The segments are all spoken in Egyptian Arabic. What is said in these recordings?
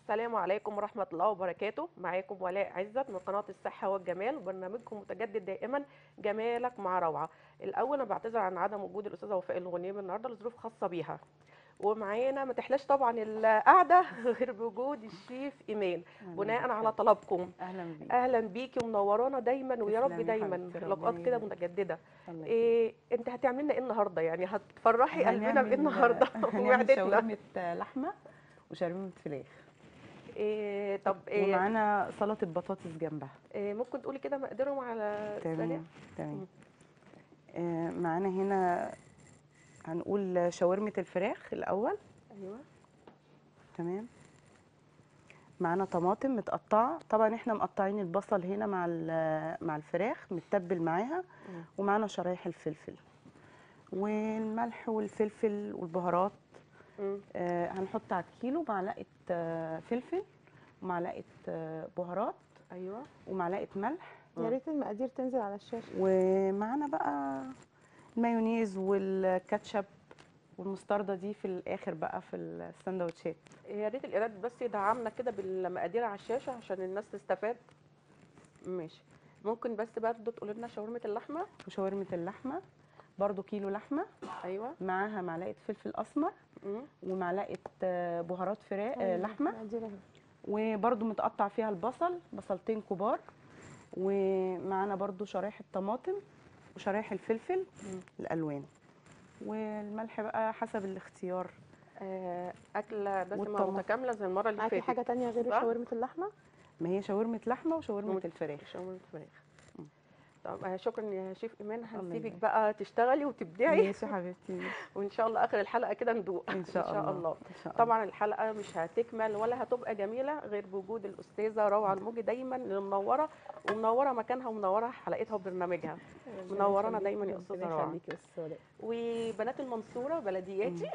السلام عليكم ورحمة الله وبركاته معاكم ولاء عزت من قناة الصحة والجمال وبرنامجكم متجدد دائما جمالك مع روعة الأول أنا بعتذر عن عدم وجود الأستاذة وفاء الغنيم النهاردة لظروف خاصة بيها ومعانا ما تحلاش طبعا القعدة غير بوجود الشيف إيمان بناء على طلبكم اهلا بيك أهلا بيكي ومنورانا دايما ويا رب تسلمي دايما حبيبتي، لقاءات ربنا كده يبارك. متجددة الله يخليك. إيه انت هتعملي لنا ايه النهارده يعني هتفرحي قلبنا بايه هنعمل- النهارده هنعمل ومعدتنا شاورمه لحمه وشاورمه فراخ إيه طب إيه, ومعانا سلطه بطاطس جنبها إيه ممكن تقولي كده مقدارهم على السريع تمام تمام آه، معانا هنا هنقول شاورمه الفراخ الاول ايوه تمام معانا طماطم متقطعه طبعا احنا مقطعين البصل هنا مع ال- مع الفراخ متبل معاها مم. ومعانا شرايح الفلفل والملح والفلفل والبهارات مم. آه، هنحط على الكيلو معلقه آه، فلفل ومعلقه آه، بهارات ايوه ومعلقه ملح يا ريت المقادير تنزل على الشاشه ومعانا بقى المايونيز والكاتشب والمستردة دي في الاخر بقى في السندوتشات يا ريت الاعداد بس يدعمنا كده بالمقادير على الشاشه عشان الناس تستفاد ماشي ممكن بس برضه تقولي لنا شاورمه اللحمه وشاورمه اللحمه برضو كيلو لحمه ايوه معاها معلقه فلفل اسمر مم. ومعلقه آه، بهارات فراخ آه، لحمه المقادير اهي. وبرضو متقطع فيها البصل بصلتين كبار ومعانا برضو شرايح الطماطم وشرايح الفلفل مم. الالوان والملح بقى حسب الاختيار آه اكله دسمه والطماطم. متكامله زي المره اللي معاكي فاتت حاجه تانية غير صح؟ شاورمه اللحمه ما هي شاورمه لحمه وشاورمه مم. الفراخ شاورمه فراخ مم. طب آه، شكرا يا شيف ايمان هنسيبك يبارك. بقى تشتغلي وتبدعي ماشي يا حبيبتي وان شاء الله اخر الحلقه كده ندوق ان شاء, إن شاء الله. ان شاء الله طبعا الحلقه مش هتكمل ولا هتبقى جميله غير بوجود الاستاذه روعه الموجي دايما اللي منوره ومنوره مكانها ومنوره حلقتها وبرنامجها منورانا دايما يا أستاذة ربنا روعة. يخليكي يا أستاذة ولاء. وبنات المنصوره بلدياتي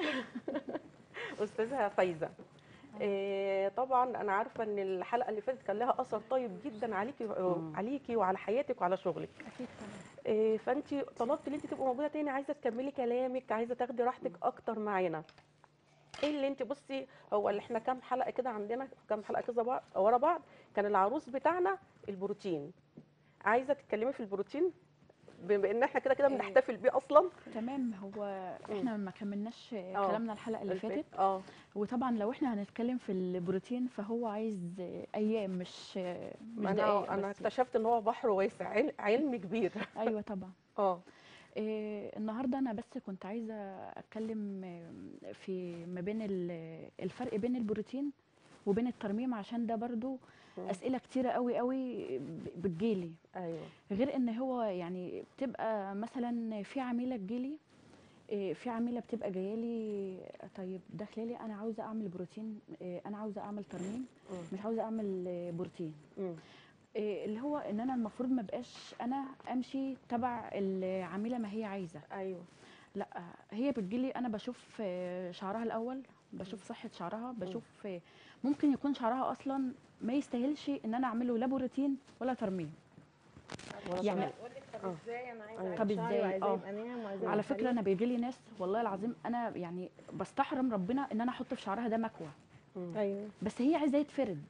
استاذه فايزه إيه طبعا انا عارفه ان الحلقه اللي فاتت كان لها اثر طيب جدا عليكي مم. عليكي وعلى حياتك وعلى شغلك اكيد طبعا إيه فانت طلبت ان انت تبقي موجوده تاني عايزه تكملي كلامك عايزه تاخدي راحتك اكتر معانا ايه اللي انت بصي هو اللي احنا كام حلقه كده عندنا كام حلقه كده بعض ورا بعض كان العروس بتاعنا البروتين عايزه تتكلمي في البروتين بما ان احنا كده كده إيه. بنحتفل بيه اصلا تمام هو احنا ما كملناش آه. كلامنا الحلقه اللي الفات- فاتت اه وطبعا لو احنا هنتكلم في البروتين فهو عايز ايام مش مش انا دقايق انا بس. اكتشفت ان هو بحر واسع عل- علم كبير ايوه طبعا اه إيه النهارده انا بس كنت عايزه اتكلم آه، في ما بين ال- الفرق بين البروتين وبين الترميم عشان ده برضو مم. اسئله كتيره قوي قوي ب- بتجيلي ايوه غير ان هو يعني بتبقى مثلا في عميله تجيلي إيه، في عميله بتبقى جايه لي طيب داخله لي انا عاوزه اعمل بروتين إيه، انا عاوزه اعمل ترميم مم. مش عاوزه اعمل آه، بروتين مم. إيه، اللي هو ان انا المفروض ما بقاش انا امشي تبع العميله ما هي عايزه ايوه لا هي بتجيلي انا بشوف آه، شعرها الاول بشوف صحه شعرها بشوف آه، ممكن يكون شعرها اصلا ما يستاهلش ان انا اعمله لا بروتين ولا ترميم يعني آه. ازاي انا عايزه أيوة. طب أعمل شعري إزاي؟ وعايزاه آه. يبقى ناعم وعايزاه على يبقى فكره خليج. انا بيجي لي ناس والله العظيم انا يعني بستحرم ربنا ان انا احط في شعرها ده مكوى مم. ايوه بس هي عايزاه يتفرد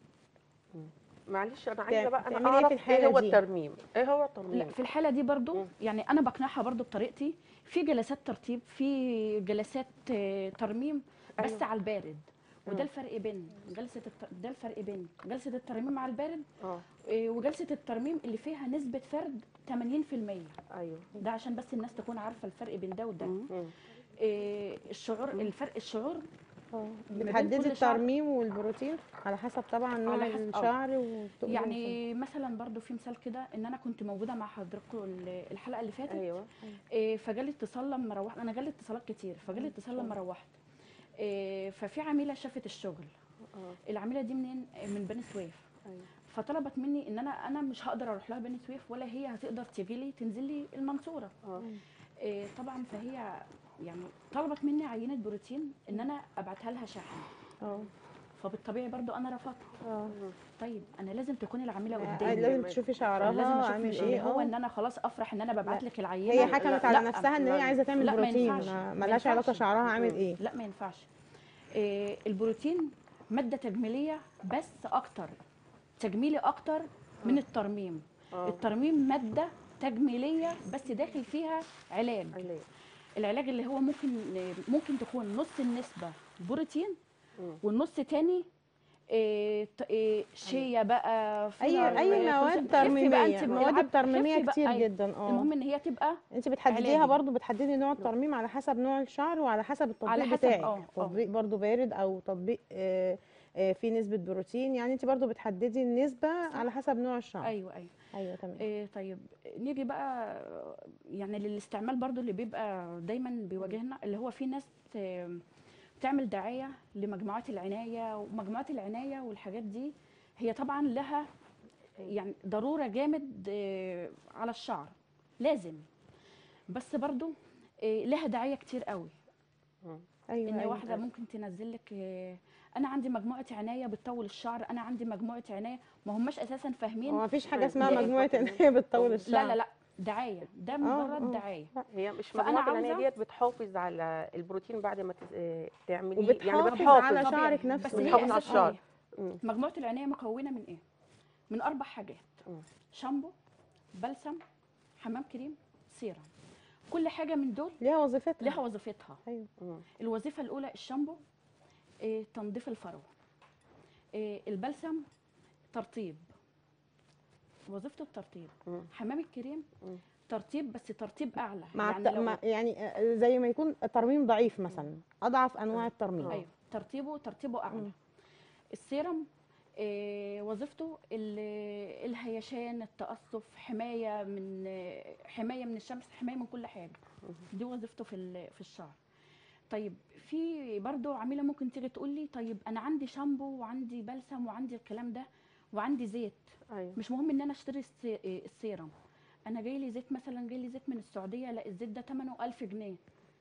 معلش انا عايزه بقى انا تعملي إيه في اعرف الحالة ايه هو دي؟ الترميم ايه هو لا الترميم في الحاله دي برضو مم. يعني انا بقنعها برضو بطريقتي في جلسات ترطيب في جلسات آه، ترميم بس أيوة. على البارد مم. وده الفرق بين جلسه الت... ده الفرق بين جلسه الترميم على البارد اه آه، وجلسه الترميم اللي فيها نسبه فرد 80% ايوه ده عشان بس الناس تكون عارفه الفرق بين ده وده مم. مم. آه، الشعور الفرق الشعور اه بين بتحددي كل شعر. الترميم والبروتين على حسب طبعا نوع على حسب- آه. الشعر وتقولي يعني مثلا برضو في مثال كده ان انا كنت موجوده مع حضراتكم ال- الحلقه اللي فاتت ايوه إيه، فجالي اتصال لما روحت انا جالي اتصالات كتير فجالي اتصال لما روحت إيه، ففي عميله شافت الشغل اه العميله دي منين من بني سويف ايوه فطلبت مني ان انا انا مش هقدر اروح لها بني سويف ولا هي هتقدر تيجي لي تنزل لي المنصوره اه إيه، طبعا فهي يعني طلبت مني عينه بروتين ان انا ابعتها لها شاحن اه فبالطبيعي برضو انا رفضت اه طيب انا لازم تكون العميله آه، قدامي لازم تشوفي شعرها لازم اشوف عامل مش ايه اللي هو اه ان انا خلاص افرح ان انا ببعت لا. لك العينه هي لا، حكمت لا، على لا، نفسها ان هي لا. عايزه تعمل لا، ما بروتين ينفعش. ما- ما ملهاش علاقه ينفعش. شعرها عامل ايه لا ما ينفعش إيه البروتين ماده تجميليه بس اكتر تجميلي اكتر من الترميم آه. الترميم ماده تجميليه بس داخل فيها علاج علاج. العلاج اللي هو ممكن ممكن تكون نص النسبه بروتين مم. والنص تاني إيه ت- إيه شيا بقى اي فيلر، اي إيه، مواد خفي بقى ترميميه انت المواد العب- الترميميه خفي بقى، كتير أيوة. جدا اه المهم ان هي تبقى انت بتحدديها علاجي. برضو بتحددي نوع الترميم على حسب نوع الشعر وعلى حسب التطبيق على حسب، بتاعك اه، اه. تطبيق برضو بارد او تطبيق آه، آه، فيه نسبه بروتين يعني انت برضو بتحددي النسبه على حسب نوع الشعر ايوه ايوه ايوه تمام إيه طيب نيجي بقى يعني للاستعمال برضو اللي بيبقى دايما بيواجهنا اللي هو في ناس آه، بتعمل دعايه لمجموعات العنايه ومجموعات العنايه والحاجات دي هي طبعا لها يعني ضروره جامد آه، على الشعر لازم بس برضو آه، لها دعايه كتير قوي ايوه ان أيوة. واحده ممكن تنزل لك آه، انا عندي مجموعه عنايه بتطول الشعر انا عندي مجموعه عنايه ما هماش اساسا فاهمين هو مفيش حاجه لا، اسمها لا، مجموعه لا. عنايه بتطول الشعر لا لا لا دعايه ده آه، مجرد آه. دعايه هي مش فأنا مجموعه العنايه عاوزة- ديت بتحافظ على البروتين بعد ما تس- آه، تعمليه وبتحافظ يعني بتحافظ على طبيعي. شعرك نفسه. بس هي بتحافظ على أساساً الشعر إيه؟ مم. مجموعه العنايه مكونه من ايه من اربع حاجات مم. شامبو بلسم حمام كريم سيرم كل حاجه من دول ليها وظيفتها لها وظيفتها ايوه مم. الوظيفه الاولى الشامبو إيه تنظيف الفروه إيه البلسم ترطيب وظيفته الترطيب مم. حمام الكريم مم. ترطيب بس ترطيب اعلى مع يعني الت... لو مع يعني آه، زي ما يكون ترميم ضعيف مثلا اضعف انواع الترميم ايوه ترتيبه ترتيبه اعلى مم. السيرم إيه وظيفته ال- الهيشان التقصف حمايه من حمايه من الشمس حمايه من كل حاجه دي وظيفته في ال- في الشعر طيب في برضو عميله ممكن تيجي تقول لي طيب انا عندي شامبو وعندي بلسم وعندي الكلام ده وعندي زيت ايوه مش مهم ان انا اشتري السي- إيه السيرم انا جاي لي زيت مثلا جاي لي زيت من السعوديه لا الزيت ده ثمنه 1000 جنيه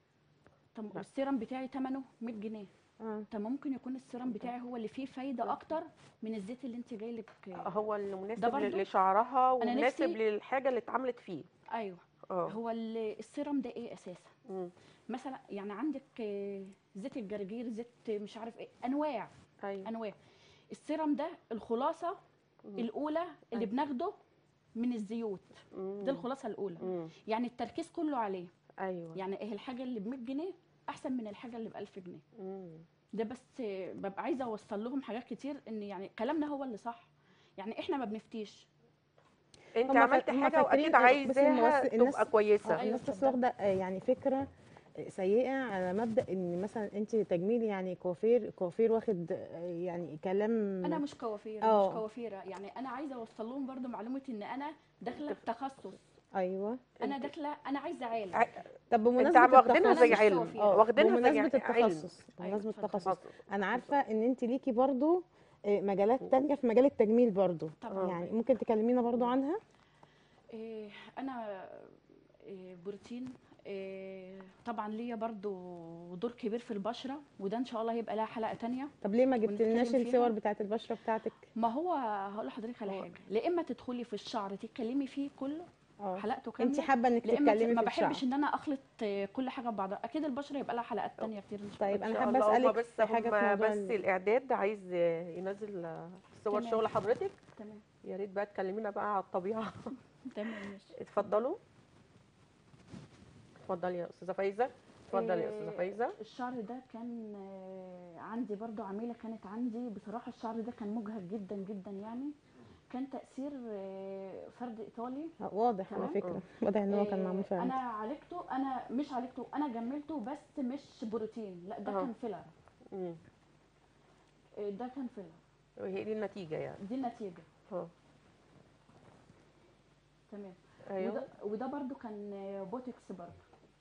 طب لا. السيرم بتاعي ثمنه 100 جنيه اه طب ممكن يكون السيرم بتاعي هو اللي فيه فايده اكتر من الزيت اللي انت جاي لك هو اللي مناسب ده برضو؟ لشعرها أنا ومناسب نفسي- للحاجه اللي اتعملت فيه ايوه اه هو ال- السيرم ده ايه اساسا مم. مثلا يعني عندك آه، زيت الجرجير زيت مش عارف ايه انواع ايوه انواع السيرم ده الخلاصه مم. الاولى اللي أيوة. بناخده من الزيوت مم. دي الخلاصه الاولى مم. يعني التركيز كله عليه ايوه يعني ايه الحاجه اللي ب 100 جنيه احسن من الحاجه اللي ب 1000 جنيه مم. ده بس آه، ببقى عايزه اوصل لهم حاجات كتير ان يعني كلامنا هو اللي صح يعني احنا ما بنفتيش انت هما عملت فا- هما حاجه فاكرين واكيد إيه، بس عايزاها الممثل- الناس- تبقى كويسه أيوة، الناس بس اتفضل. واخده آه، يعني فكره سيئه على مبدا ان مثلا انت تجميل يعني كوافير كوافير واخد آه، يعني كلام انا مش كوافير آه. مش كوافيره يعني انا عايزه اوصل لهم برضو معلومه ان انا داخله في تخصص ايوه انا داخله انا عايزه عالج ع- طب انت بمناسبه واخدينها التخصص زي مش علم كوافير. اه واخدينها زي بمناسبه علم التخصص بمناسبه اتفضل. التخصص اتفضل. انا عارفه ان انت ليكي برضو آه، مجالات تانية في مجال التجميل برضو طبعا يعني ممكن تكلمينا برضو عنها إيه انا إيه بروتين إيه طبعا ليا برضو دور كبير في البشره وده ان شاء الله هيبقى لها حلقه تانية طب ليه ما ونتكلم جبتلناش فيها. الصور بتاعت البشره بتاعتك ما هو هقول لحضرتك على حاجه لا اما تدخلي في الشعر تتكلمي فيه كله اه حلقته كامله انت حابه انك لا اما تتكلمي ما في الشعر بحبش ان انا اخلط آه، كل حاجه ببعضها اكيد البشره يبقى لها حلقات تانية كتير ان شاء الله طيب إن انا شاء حابه الله. هما اسالك بس في حاجه في هما موضوع بس ال- الاعداد عايز ينزل صور تمام. شغل حضرتك تمام يا ريت بقى تكلمينا بقى على الطبيعه تمام ماشي اتفضلوا اتفضلي يا استاذه فايزه اتفضلي يا استاذه إيه، فايزه الشعر ده كان آه، عندي برضو عميله كانت عندي بصراحه الشعر ده كان مجهد جدا جدا يعني كان تاثير آه، فرد ايطالي آه، واضح على تمام. فكره واضح ان هو كان آه، معمول فعلا انا عالجته انا مش عالجته انا جملته بس مش بروتين لا ده أهو. كان فيلر مم. آه، ده كان فيلر وهي دي النتيجه يعني دي النتيجه اه تمام ايوه وده, وده برضو كان آه، بوتكس برضو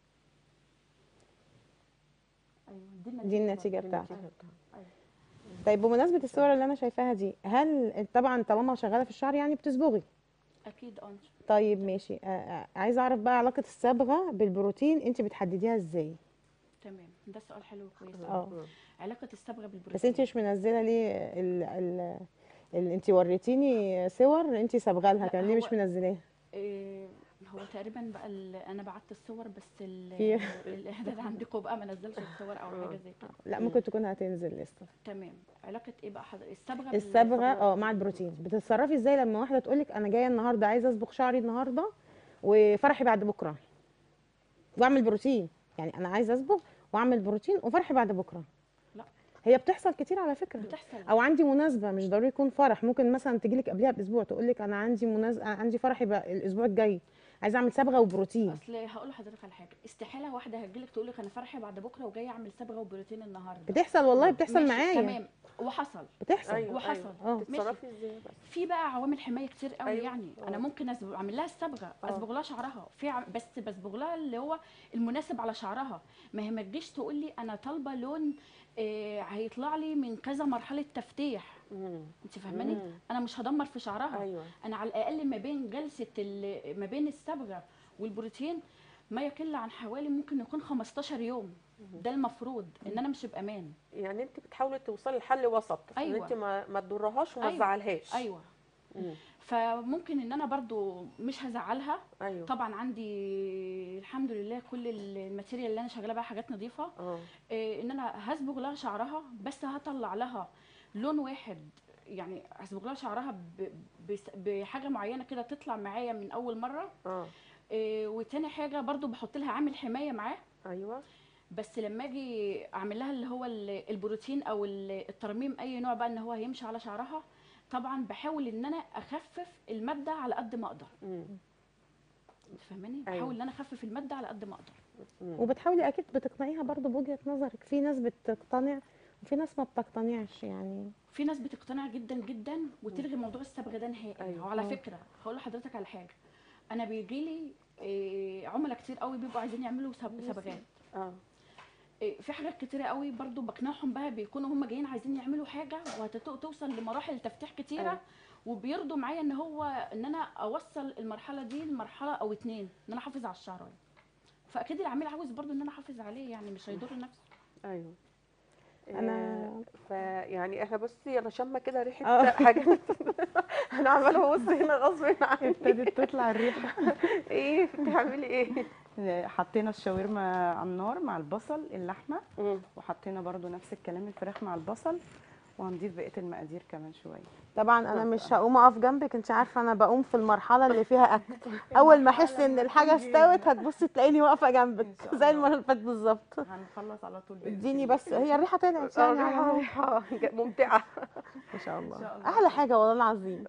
ايوه دي النتيجه دي النتيجه دي بتاعتك النتيجة بتاعتها. أيوة. طيب بمناسبه الصور اللي انا شايفاها دي هل طبعا طالما شغاله في الشعر يعني بتصبغي اكيد اه طيب ماشي آه، آه، عايزه اعرف بقى علاقه الصبغه بالبروتين انت بتحدديها ازاي تمام ده سؤال حلو كويس اه مم. علاقه الصبغه بالبروتين بس انت مش منزله ليه ال ال ال انت وريتيني صور انت صبغه لها لا، كان ليه هو- مش منزلاها إيه هو تقريبا بقى ال- انا بعت الصور بس ال- في- الاعداد عندكم بقى ما نزلش الصور او حاجه زي كده لا ممكن تكون هتنزل لسه تمام علاقه ايه بقى حضرتك الصبغه بال- الصبغه اه مع البروتين بتتصرفي ازاي لما واحده تقول لك انا جايه النهارده عايزه اصبغ شعري النهارده وفرحي بعد بكره واعمل بروتين يعني انا عايزه اصبغ واعمل بروتين وفرحي بعد بكره لا. هي بتحصل كتير على فكره بتحصل او عندي مناسبه مش ضروري يكون فرح ممكن مثلا تجي لك قبلها باسبوع تقول لك انا عندي مناسبه عندي فرحي بقى الاسبوع الجاي عايزه اعمل صبغه وبروتين اصل هقول لحضرتك على حاجه استحاله واحده هتجيلك تقول لك انا فرحي بعد بكره وجايه اعمل صبغه وبروتين النهارده بتحصل والله بتحصل ماشي، معايا تمام وحصل بتحصل ايوه وحصل. ايوه اه تتصرفي ازاي بس في بقى عوامل حمايه كتير قوي أيوة. يعني آه. انا ممكن أصبغ- اعمل لها الصبغه آه. اصبغ لها شعرها في ع... بس بصبغ لها اللي هو المناسب على شعرها ما هي ما تجيش تقول لي انا طالبه لون آه هيطلع لي من كذا مرحله تفتيح مم. انت فاهماني مم. انا مش هدمر في شعرها ايوه انا على الاقل ما بين جلسه ال- ما بين الصبغه والبروتين ما يقل عن حوالي ممكن يكون 15 يوم ده المفروض ان انا مش بامان يعني انت بتحاولي توصلي لحل وسط ان أيوة. انت ما ما تضرهاش وما أيوة. تزعلهاش ايوه مم. فممكن ان انا برضو مش هزعلها ايوه طبعا عندي الحمد لله كل الماتيريال اللي انا شغاله بها حاجات نظيفه اه إيه، ان انا هصبغ لها شعرها بس هطلع لها لون واحد يعني هصبغ لها شعرها ب- بس- بحاجه معينه كده تطلع معايا من اول مره اه إيه، وتاني حاجه برضو بحط لها عامل حمايه معاه ايوه بس لما اجي اعمل لها اللي هو ال- البروتين او ال- الترميم اي نوع بقى ان هو هيمشي على شعرها طبعا بحاول ان انا اخفف الماده على قد ما اقدر مم. انت فاهماني أيوة. بحاول ان انا اخفف الماده على قد ما اقدر مم. وبتحاولي اكيد بتقنعيها برضو بوجهه نظرك في ناس بتقتنع وفي ناس ما بتقتنعش يعني في ناس بتقتنع جدا جدا وتلغي موضوع الصبغه ده نهائي أيوة. وعلى آه. فكره هقول لحضرتك على حاجه انا بيجي لي إيه، عملاء كتير قوي بيبقوا عايزين يعملوا صب- صبغات اه إيه، في حاجات كتيره قوي برضو بقنعهم بقى بيكونوا هم جايين عايزين يعملوا حاجه وهتوصل لمراحل تفتيح كتيره أيوة. وبيرضوا معايا ان هو ان انا اوصل المرحله دي لمرحله او اتنين ان انا احافظ على الشعر يعني. فاكيد العميل عاوز برضو ان انا احافظ عليه يعني مش هيضر نفسه ايوه أنا- فيعني احنا بصي انا شامه كده ريحه آه. حاجات انا عماله ابص هنا غصب عني ابتدت تطلع الريحه ايه بتعملي ايه حطينا الشاورما على النار مع البصل اللحمه مم. وحطينا برضو نفس الكلام الفراخ مع البصل وهنضيف بقيه المقادير كمان شويه طبعا انا مش هقوم اقف جنبك انت عارفه انا بقوم في المرحله اللي فيها اكل اول ما احس ان الحاجه استوت هتبصي تلاقيني واقفه جنبك إن شاء زي الله. المره اللي فاتت بالظبط هنخلص على طول بقية اديني ال- بس هي الريحه طلعت اه يعني على ريحه هو. ريحه ج- ممتعه ما شاء الله شاء الله. احلى حاجه والله العظيم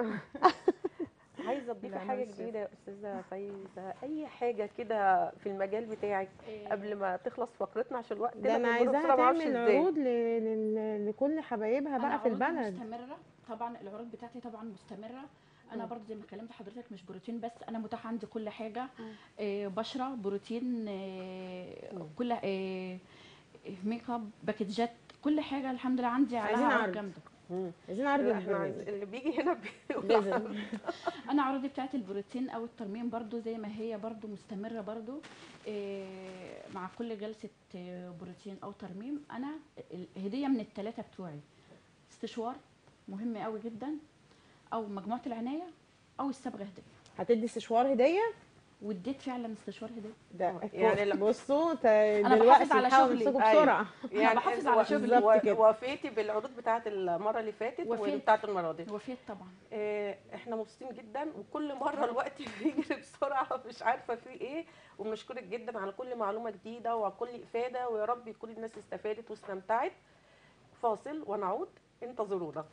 عايزه تضيفي لا، حاجه نفسي. جديده يا استاذه فايزه اي حاجه كده في المجال بتاعك قبل ما تخلص فقرتنا عشان الوقت ده انا بيمر عايزاها بسرعة، معرفش تعمل إزاي. عروض ل... ل... لكل حبايبها أنا بقى في عروضي البلد مستمره طبعا العروض بتاعتي طبعا مستمره انا مم. برضه زي ما كلمت حضرتك مش بروتين بس انا متاح عندي كل حاجه مم. آه بشره بروتين آه مم. كل آه ميك اب باكجات كل حاجه الحمد لله عندي عايزين عليها عرض. عروض جامده مم. عايزين عرض لا، احنا عايز... البرنامج اللي بيجي هنا بي... لازم انا عروضي بتاعت البروتين او الترميم برضو زي ما هي برضو مستمره برضو إيه مع كل جلسه آه، بروتين او ترميم انا الهديه من الثلاثه بتوعي استشوار مهم قوي جدا او مجموعه العنايه او الصبغه هديه هتدي استشوار هديه واديت فعلا استشوار هديه ده آه، يعني لا- بصوا ت- بحافظ دلوقتي على نحاول شغلي. نمسكوا أيوة. بسرعه يعني بحافظ انت على و- شغلي. بالظبط و- كده. وافقتي بالعروض بتاعت المره اللي فاتت وافقت. وبتاعت المره دي وفيت طبعا آه، احنا مبسوطين جدا وكل مره الوقت بيجري بسرعه مش عارفه في ايه وبنشكرك جدا على كل معلومه جديده وعلى كل افاده ويا رب يكون الناس استفادت واستمتعت فاصل ونعود انتظرونا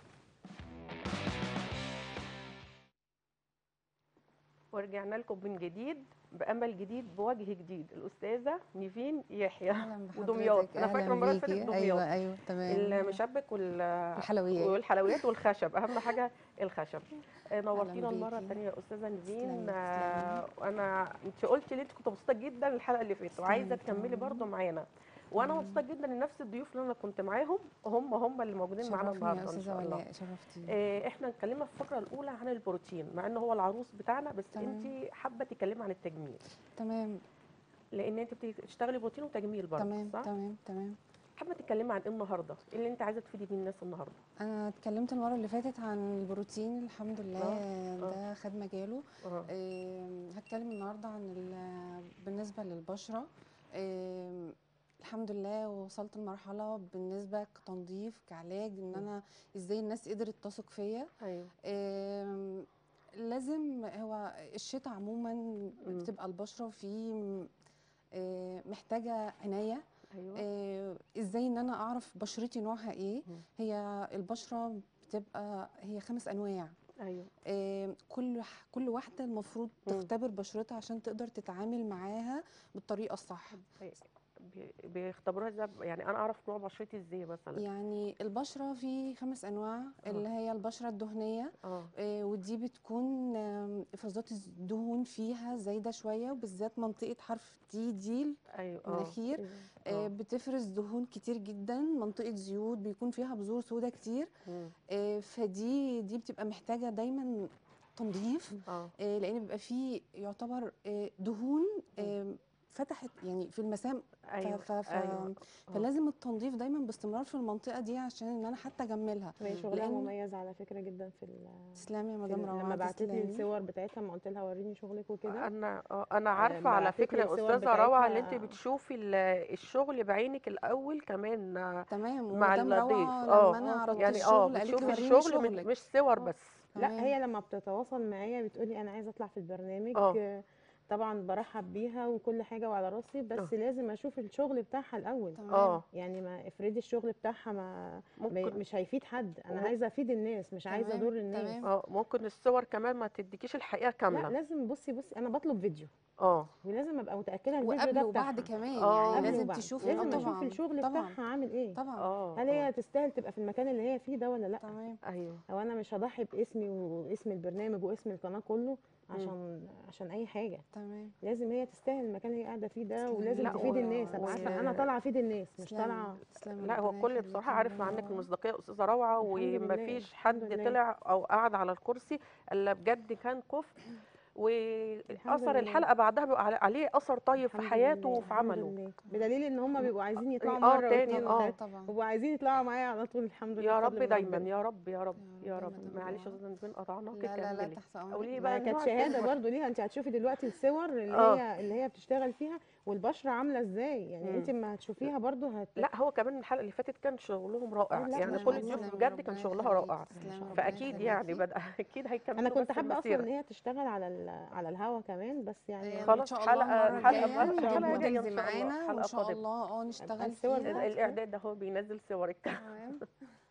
ورجعنا لكم من جديد بامل جديد بوجه جديد الاستاذه نيفين يحيى اهلا بحضرتك ودمياط انا فاكره أهلاً المره اللي فاتت بيكي. دمياط ايوه ايوه تمام المشبك وال الحلويات والحلويات والخشب اهم حاجه الخشب آه، نورتينا أهلاً المره بيكي. الثانيه يا استاذه نيفين تسلمي، آه، وانا انت قلتي لي انت كنت مبسوطه جدا الحلقه اللي فاتت وعايزه تسلمي تكملي طبعاً. برضو معانا وانا مبسوطه جدا ان نفس الضيوف اللي انا كنت معاهم هم هم اللي موجودين معانا شرفني يا النهارده ان استاذه شاء الله ولاء شرفتي آه، احنا اتكلمنا في الفقره الاولى عن البروتين مع ان هو العروس بتاعنا بس تمام. انت حابه تتكلمي عن التجميل تمام لان انت بتشتغلي بروتين وتجميل برضه تمام صح تمام تمام حابه تتكلمي عن ايه النهارده ايه اللي انت عايزه تفيدي بيه الناس النهارده انا اتكلمت المره اللي فاتت عن البروتين الحمد لله آه، ده خد مجاله اه آم، هتكلم النهارده عن ال- بالنسبه للبشره آم، الحمد لله وصلت لمرحله بالنسبه كتنظيف كعلاج ان انا ازاي الناس قدرت تثق فيا ايوه آم، لازم هو الشتاء عموما بتبقى البشره فيه آه، محتاجه عنايه ايوه آه، ازاي ان انا اعرف بشرتي نوعها ايه مم. هي البشره بتبقى هي خمس انواع ايوه آه، كل ح- كل واحده المفروض مم. تختبر بشرتها عشان تقدر تتعامل معاها بالطريقه الصح بي- بيختبروها ازاي يعني انا اعرف نوع بشرتي ازاي مثلا يعني البشره في خمس انواع اللي هي البشره الدهنيه اه آه، ودي بتكون آم، افرازات الدهون فيها زايده شويه وبالذات منطقه حرف تي دي ايوه اه المناخير آه. آه، بتفرز دهون كتير جدا منطقه زيوت بيكون فيها بذور سودا كتير مم. آه، فدي دي بتبقى محتاجه دايما تنظيف اه آه، لان بيبقى فيه يعتبر آه، دهون آه، فتحت يعني في المسام ايوه ف- ف- ايوه آه. فلازم التنظيف دايما باستمرار في المنطقه دي عشان ان انا حتى اجملها هي شغلها لأن- مميز على فكره جدا في ال- تسلمي يا في مدام ال- روعه لما بعتت لي تسلمي. الصور بتاعتها ما قلت لها وريني شغلك وكده انا آه، انا آه، عارفه على بعتت لي فكره يا الصور استاذه روعه اللي انت بتاعتها. بتشوفي ال- الشغل بعينك الاول كمان آه، تمام مع ومدام الضيف روعه اه لما انا عرضت يعني اه الشغل قالت لي بتشوفي وريني الشغل من- شغلك مش صور آه. بس لا تمام. هي لما بتتواصل معايا بتقولي انا عايزه اطلع في البرنامج آه. آه، طبعا برحب بيها وكل حاجه وعلى راسي بس لازم اشوف الشغل بتاعها الاول تمام اه يعني ما افرضي الشغل بتاعها ما ما- ممكن مش هيفيد حد انا وممكن- عايزه افيد الناس مش عايزه تمام، اضر الناس تمام. اه ممكن الصور كمان ما تديكيش الحقيقه لا كامله لازم بصي بصي انا بطلب فيديو اه ولازم ابقى متاكده الفيديو وقبل ده وبعد بتاعها كمان آه. يعني قبل لازم وبعد. تشوفي لازم آه اشوف طبعا الشغل طبعا بتاعها عامل ايه طبعا اه هل هي آه. تستاهل تبقى في المكان اللي هي فيه ده ولا لا تمام ايوه او انا مش هضحي باسمي واسم البرنامج واسم القناه كله عشان عشان اي حاجه تمام لازم هي تستاهل المكان اللي هي قاعده فيه ده تسلمي. ولازم لا، تفيد و- الناس ابقى و- عارفه انا طالعه افيد الناس مش تسلمي طالعه تسلمي لا هو ربنا الكل يخليكي بصراحه يا عارف مدام عنك روعة. المصداقيه يا استاذه روعه الحمد لله، ومفيش الحمد حد لله. طلع او قعد على الكرسي الا بجد كان كفء واثر لله. الحلقه بعدها بيبقى على- عليه اثر طيب في الحمد حياته لله، وفي الحمد عمله لله. بدليل ان هم بيبقوا عايزين يطلعوا آه، مره تاني، واثنين آه. وثلاثه طبعا بيبقوا عايزين يطلعوا معايا على طول الحمد لله يا بفضل رب من دايما ربنا. يا رب يا رب يا يا رب رب دايما معلش يا طبعا. استاذه نسبين قطعناك لا لا لا كملي تحت قولي امرك لي ما بقى كانت نوع شهاده الصور. برضو ليها انت هتشوفي دلوقتي الصور اللي آه. هي اللي هي بتشتغل فيها والبشره عامله ازاي يعني مم. انت ما هتشوفيها برضو هت لا هو كمان الحلقه اللي فاتت كان شغلهم رائع لا، يعني ما كل شاء الضيوف الله. بجد كان شغلها رائع فاكيد يعني بدأ اكيد هيكملوا انا كنت بس حابه اصلا المسيرة. ان هي تشتغل على ال- على الهوا كمان بس يعني ان خلاص، شاء حلقة- الله المره حلقة الجايه بقى- نجيب حلقة جاية موديلز إن شاء الله، معانا حلقة وان شاء قادمة. الله اه نشتغل الصور ال- فيها الاعداد ده هو بينزل صورك تمام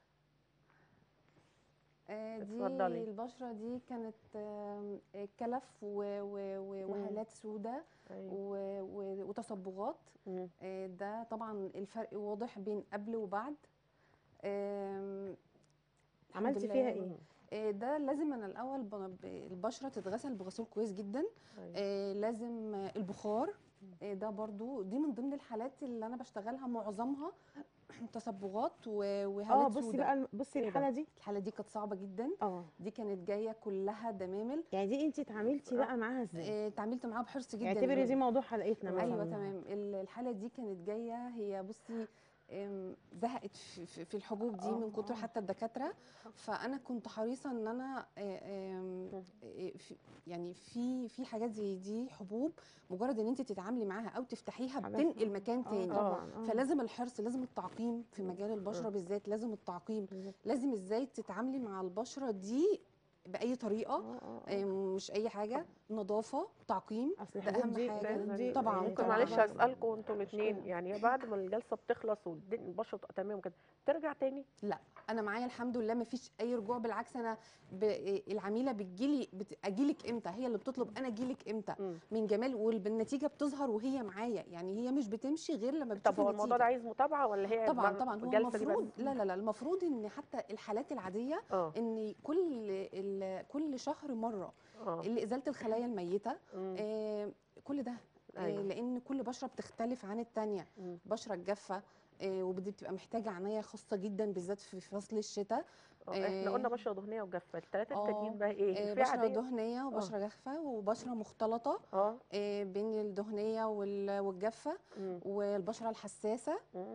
آه، دي اتفضلي. البشرة دي كانت آم، آه، كلف و- و- و- وهالات سوداء أيوة. و- و- وتصبغات مم. آه، ده طبعا الفرق واضح بين قبل وبعد آم، الحمد عملتي لله. فيها ايه آه، ده لازم انا الاول ب- ب- البشره تتغسل بغسول كويس جدا أيوة. آه، لازم آه، البخار آه، ده برضو دي من ضمن الحالات اللي انا بشتغلها معظمها تصبغات و- اه وهالات بصي سوداء بقى بصي إيه ده؟ الحاله دي الحاله دي كانت صعبه جدا اه دي كانت جايه كلها دمامل يعني دي انت اتعاملتي بقى معاها ازاي آه، اتعاملت معاها بحرص جدا اعتبري دي موضوع حلقتنا مثلا ايوه تمام ال- الحاله دي كانت جايه هي بصي آم، زهقت في, في في الحبوب دي من كتر حتى الدكاتره فانا كنت حريصه ان انا آه، آم، آه، في- يعني في في حاجات زي دي حبوب مجرد ان انت تتعاملي معاها او تفتحيها حاجات- بتنقل مكان آه، تاني طبعا آه. فلازم الحرص لازم التعقيم في مجال البشره بالذات لازم التعقيم بالظبط. لازم ازاي تتعاملي مع البشره دي باي طريقه اه اه آه، مش اي حاجه نظافه تعقيم اصل ده الحبوب اهم دي حاجة. الحبوب دي طبعاً، يعني ممكن طبعاً. معلش طبعاً. اسالكم انتوا الاثنين مشكلة. يعني بعد ما الجلسه بتخلص والبشره تبقى تمام كده ترجع تاني لا انا معايا الحمد لله ما فيش اي رجوع بالعكس انا ب... العميله بتجيلي بت... اجيلك امتى هي اللي بتطلب انا اجيلك امتى مم. من جمال والنتيجه بتظهر وهي معايا يعني هي مش بتمشي غير لما طب بتشوف هو الموضوع ده عايز متابعه ولا هي طبعا بر- طبعا هو الجلسه دي بس المفروض لا لا لا المفروض ان حتى الحالات العاديه اه ان كل ال... كل شهر مره اه اللي ازاله الخلايا الميته مم. آه كل ده آه أيوة. لان كل بشره بتختلف عن التانيه مم. بشره الجافه آه ودي بتبقى محتاجه عنايه خاصه جدا بالذات في فصل الشتاء آه، احنا آه، قلنا بشره دهنيه وجافه الثلاثه آه، التانيين بقى ايه آه، في بشره عاديه دهنيه وبشره جافه وبشره مختلطه اه آه، بين الدهنيه وال- والجافه مم. والبشره الحساسه مم.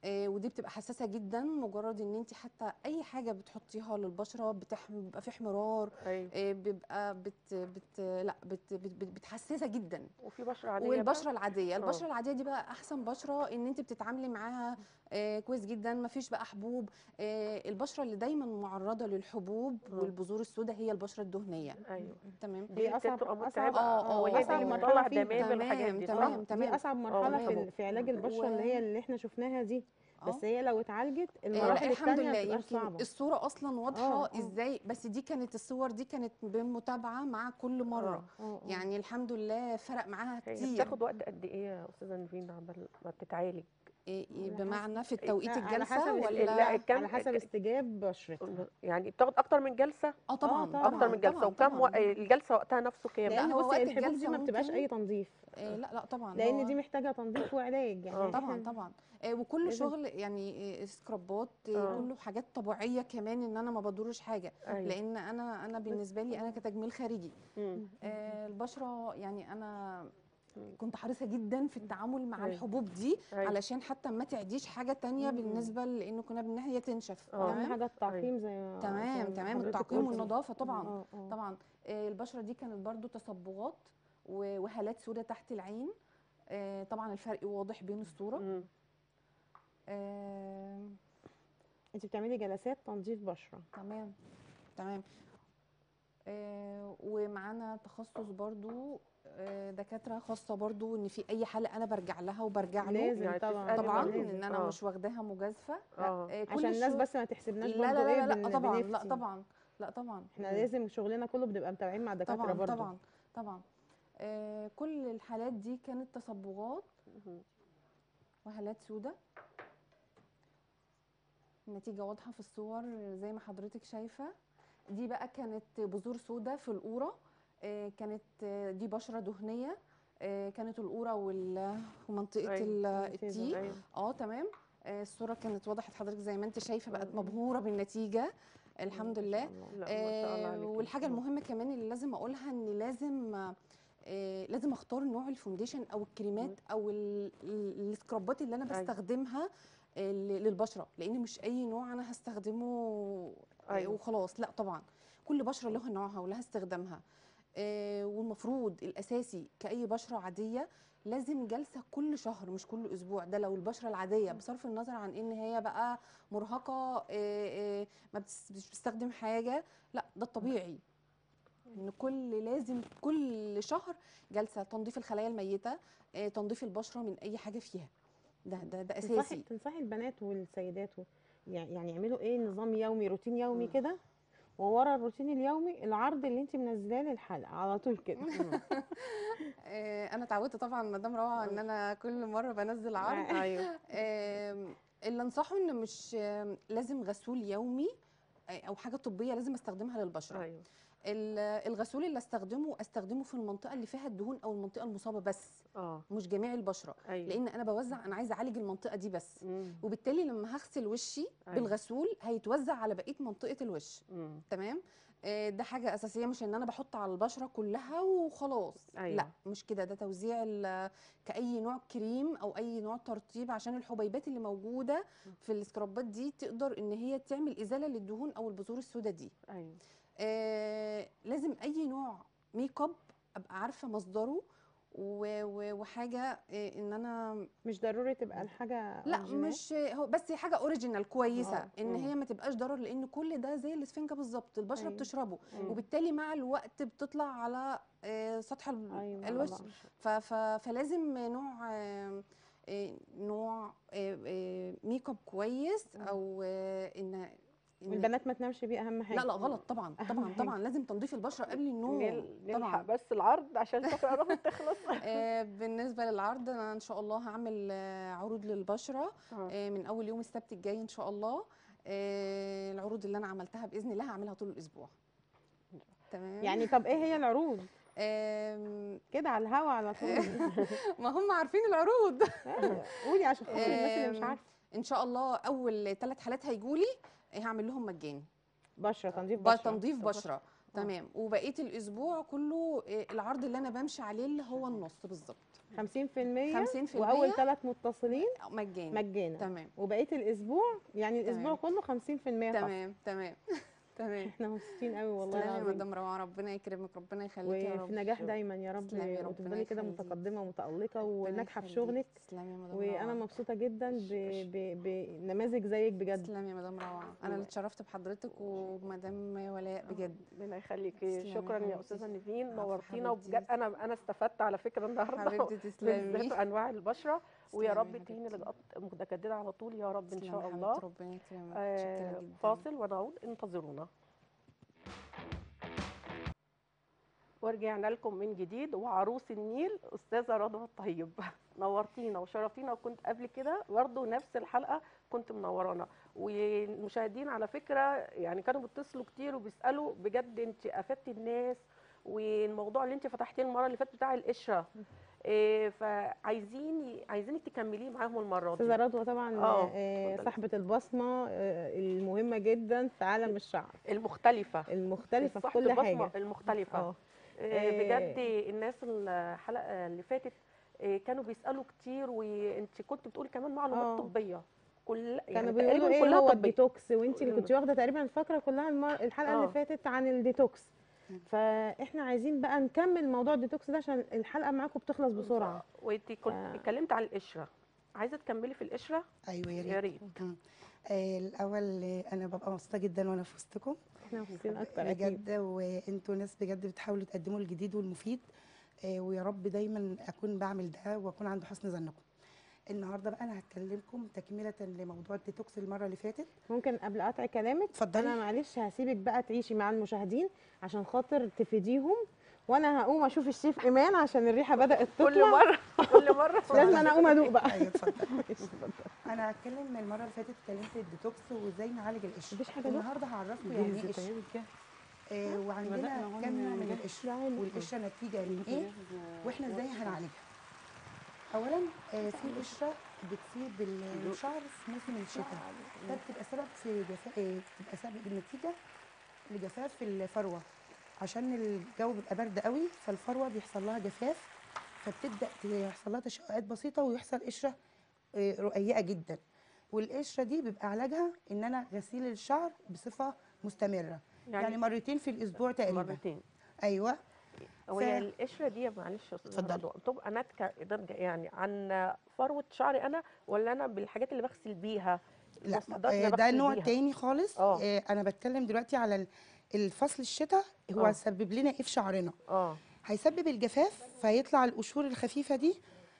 آه، ودي بتبقى حساسه جدا مجرد ان انت حتى اي حاجه بتحطيها للبشره بتحم بيبقى في احمرار ايوه آه، بيبقى بت بت لا بت بت بت بتحسسه جدا وفي بشره عاديه والبشره بقى؟ العاديه آه. البشره العاديه دي بقى احسن بشره ان انت بتتعاملي معاها آه، كويس جدا ما فيش بقى حبوب آه، البشره اللي دايما معرضه للحبوب آه. والبذور السوداء هي البشره الدهنيه ايوه تمام دي دي اصعب بتبقى اصعب متعبة. اه اه وهي أصعب دي مرحلة بتطلع فيها. دمام والحاجات دي تمام، صح؟ دي تمام. اصعب مرحله في, بالظبط. ال- في علاج البشره اللي هي اللي احنا شفناها دي آه. بس هي لو اتعالجت آه، لا المراحل الحمد التانية لله ما بتبقاش يمكن صعبه الصوره اصلا واضحه آه، آه. ازاي بس دي كانت الصور دي كانت بمتابعه مع كل مره آه. آه، آه. يعني الحمد لله فرق معاها هي كتير بتاخد وقت قد ايه يا استاذه نيفين عبال ما بتتعالج إيه إيه على بمعنى في لا، التوقيت على الجلسه حسب لا، ولا كم- على حسب استجاب بشرتها يعني بتاخد اكتر من جلسه اه طبعا طبعاً. اكتر من جلسه طبعاً، وكم طبعاً. و... الجلسه وقتها نفسه كام لا، لان هو بصي وقت الحبوب دي الجلسة ما بتبقاش ممكن- اي تنظيف إيه لا لا طبعا لان هو- دي محتاجه تنظيف وعلاج يعني آه. طبعا إحنا- طبعا آه، وكل لازم- شغل يعني آه، سكرابات آه، آه. كله حاجات طبيعيه كمان ان انا ما بضرش حاجه أيوة. لان انا انا بالنسبه لي انا كتجميل خارجي مم. آه، البشره يعني انا مم. كنت حريصه جدا في التعامل مع أيوة. الحبوب دي أيوة. علشان حتى ما تعديش حاجه تانية مم. بالنسبه لانه كنا بان هي تنشف آه. اهم تمام حاجه التعقيم زي ما تمام زي ما تمام حضرتك التعقيم قلتي. والنظافه طبعا آه، آه. طبعا آه، البشره دي كانت برضو تصبغات و- وهالات سوداء تحت العين آه، طبعا الفرق واضح بين الصوره مم. آه، انت بتعملي جلسات تنظيف بشره تمام تمام آه ومعانا تخصص برضو آه دكاتره خاصه برضو ان في اي حاله انا برجع لها وبرجع له لازم يعني طبعا تسألي طبعا لازم. ان انا آه. مش واخداها مجازفه لا آه. آه كل عشان الناس الشغل- بس ما تحسبناش لا برضو لا ايه لا, لا بن- طبعا لا بنفتي. طبعا لا طبعا احنا لازم شغلنا كله بنبقى متابعين مع دكاتره طبعا برضو طبعا طبعا آه كل الحالات دي كانت تصبغات مم. وهالات سوداء النتيجة واضحة في الصور زي ما حضرتك شايفة دي بقى كانت بذور سوداء في القورة آه، كانت آه، دي بشرة دهنية آه، كانت القورة وال- ومنطقة أيوة، ال- ممتازة. التي ايوه اه تمام آه، الصورة كانت وضحت حضرتك زي ما انت شايفة بقت مم. مبهورة بالنتيجة الحمد ما لله شاء الله. لا ما شاء الله آه، عليكي والحاجه المهمه كمان اللي لازم اقولها ان لازم آه، لازم اختار نوع الفونديشن او الكريمات او ال- ال- السكرابات اللي انا أيوة. بستخدمها آه، ل- للبشره لان مش اي نوع انا هستخدمه آه، أيوة. وخلاص لا طبعا كل بشره لها نوعها ولها استخدامها آه، والمفروض الاساسي كاي بشره عاديه لازم جلسه كل شهر مش كل اسبوع ده لو البشره العاديه بصرف النظر عن ان هي بقى مرهقه آه، آه، ما بتس- مش بتستخدم حاجه لا ده الطبيعي ان كل لازم كل شهر جلسه تنظيف الخلايا الميته آه، تنظيف البشره من اي حاجه فيها ده ده ده تنصحي اساسي تنصحي البنات والسيدات و- يعني يعني يعملوا ايه نظام يومي روتين يومي مم. كده وورا الروتين اليومي العرض اللي انت منزلاه للحلقه على طول كده آه، انا اتعودت طبعا مدام روعه ان انا كل مره بنزل عرض ايوه آم، اللي انصحه ان مش آم، لازم غسول يومي آه، او حاجه طبيه لازم استخدمها للبشره ايوه ال- الغسول اللي استخدمه استخدمه في المنطقه اللي فيها الدهون او المنطقه المصابه بس اه مش جميع البشره ايوه لان انا بوزع انا عايزه اعالج المنطقه دي بس مم. وبالتالي لما هغسل وشي أيوة. بالغسول هيتوزع على بقيه منطقه الوش مم. تمام آه، ده حاجه اساسيه مش ان انا بحط على البشره كلها وخلاص أيوة. لا مش كده ده توزيع ال- كاي نوع كريم او اي نوع ترطيب عشان الحبيبات اللي موجوده في السكرابات دي تقدر ان هي تعمل ازاله للدهون او البذور السوداء دي ايوه آه لازم اي نوع ميك اب ابقى عارفه مصدره و- و- وحاجه آه ان انا مش ضروري تبقى الحاجه لا أوريجينال. مش هو بس حاجه اوريجينال كويسه آه، ان مم. هي ما تبقاش ضرر لان كل ده زي الاسفنجه بالظبط البشره أيوة. بتشربه مم. وبالتالي مع الوقت بتطلع على آه، سطح ال- ايوه الوش طبعاً. ف- ف- فلازم نوع آه، آه، نوع آه، آه، ميك اب كويس مم. او آه، ان إن- البنات ما تنامش بيه اهم حاجه لا لا غلط طبعا أهم طبعا حاجة. طبعا لازم تنظيف البشره قبل النوم نل- نلحق طبعا بس العرض عشان الفقره قربت تخلص آه، بالنسبه للعرض انا ان شاء الله هعمل آه، عروض للبشره آه. آه، من اول يوم السبت الجاي ان شاء الله آه، العروض اللي انا عملتها باذن الله هعملها طول الاسبوع تمام يعني طب ايه هي العروض آم، كده على الهوا على طول ما هم عارفين العروض قولي عشان خاطر الناس اللي مش آم، عارفه ان شاء الله اول ثلاث حالات هيجوا لي هعمل لهم مجاني بشره تنظيف ب- بشره تنظيف بشره تمام وبقيه الاسبوع كله آه، العرض اللي انا بمشي عليه اللي هو النص بالظبط 50% 50% واول ثلاث متصلين مجاني مجانا تمام وبقيه الاسبوع يعني الاسبوع تمام. كله 50% خصم تمام تمام تمام احنا مبسوطين قوي والله تسلمي يا العظيم مدام روعه ربنا يكرمك ربنا يخليكي يا رب وفي نجاح دايما يا رب تسلمي يا رب، وتفضلي ربنا كده يخليكي. متقدمه ومتالقه ربنا وناجحه في يخليكي. شغلك تسلمي يا مدام وانا روعه مبسوطه جدا ب- ش- ش- ب- بنماذج زيك بجد تسلمي يا مدام روعه انا اللي اتشرفت بحضرتك ومدام ولاء بجد ربنا يخليكي تسلمي يا شكرا يا حبيبتي. استاذه نيفين عفو نورتينا حبيبتي. وبجد انا انا استفدت على فكره النهارده حبيبتي بالذات تسلمي انواع البشره ويا تسلمي رب يا تهيني حبيبتي. لقاءات متجدده على طول يا رب ان تسلمي شاء يا الله حبيبتي، ربنا يكرمك آه، متشكره جدا فاصل ونعود انتظرونا ورجعنا لكم من جديد وعروس النيل استاذه رضوى الطيب نورتينا وشرفتينا وكنت قبل كده برضه نفس الحلقه كنت منورانا والمشاهدين على فكره يعني كانوا بيتصلوا كتير وبيسالوا بجد انت افدتي الناس والموضوع اللي انت فتحتيه المره اللي فاتت بتاع القشره إيه فعايزين عايزينك تكمليه معاهم المره استاذه دي رضوى طبعا آه، آه، اتفضلي. صاحبه البصمه آه، المهمه جدا في عالم الشعر المختلفه المختلفه في صاحب كل البصمة حاجه المختلفه اه آه، آه، بجد الناس الحلقه اللي فاتت آه، كانوا بيسالوا كتير وانت كنت بتقولي كمان معلومات آه. طبيه كل كانوا تقريباً بيقولوا ايه كلها هو طبية. الديتوكس وانت اللي مم. كنت واخده تقريبا الفقره كلها المر... الحلقه آه. اللي فاتت عن الديتوكس فاحنا عايزين بقى نكمل موضوع الديتوكس ده عشان الحلقه معاكم بتخلص بسرعه وانت كنت آه. اتكلمت عن القشره عايزه تكملي في القشره ايوه يا يا ريت ريت مم. آه الاول آه، انا ببقى مبسوطه جدا وانا في وسطكم احنا مبسوطين اكتر اكيد بجد وانتوا ناس بجد بتحاولوا تقدموا الجديد والمفيد آه ويا رب دايما اكون بعمل ده واكون عند حسن ظنكم النهارده بقى انا هتكلمكم تكمله لموضوع الديتوكس المره اللي فاتت ممكن قبل قطع كلامك انا اتفضلي معلش هسيبك بقى تعيشي مع المشاهدين عشان خاطر تفيديهم وانا هقوم اشوف الشيف ايمان عشان الريحه بدات كل تطلع مره كل مره لازم انا اقوم ادوق بقى ايوه اتفضل انا هتكلم المره اللي فاتت اتكلمت الديتوكس وازاي نعالج القشر مفيش حاجة دوق؟ النهارده هعرفكم يعني ايه قشر آه وعندنا كم نوع من القشر يعني والقشره نتيجه من ايه واحنا ازاي هنعالجها اولا آه، في قشره بتصيب الشعر في موسم الشتاء ده بتبقى سبب في جفاف آه، بتبقى سبب النتيجه لجفاف الفروه عشان الجو بيبقى برد قوي فالفروه بيحصل لها جفاف فبتبدا يحصل لها تشققات بسيطه ويحصل قشره آه، رقيقه جدا والقشره دي بيبقى علاجها ان انا غسيل الشعر بصفه مستمره يعني, يعني مرتين في الاسبوع تقريبا مرتين ايوه هو ف- هي القشره دي معلش يا استاذه اتفضلي. رضوى بتبقى ناتجه ناتجة يعني عن فروه شعري انا ولا انا بالحاجات اللي بغسل بيها لا المستحضرات اللي آه، ده بغسل نوع بيها؟ تاني خالص آه. آه، انا بتكلم دلوقتي على ال- الفصل الشتاء هو آه. هيسبب لنا ايه في شعرنا اه هيسبب الجفاف فيطلع القشور الخفيفه دي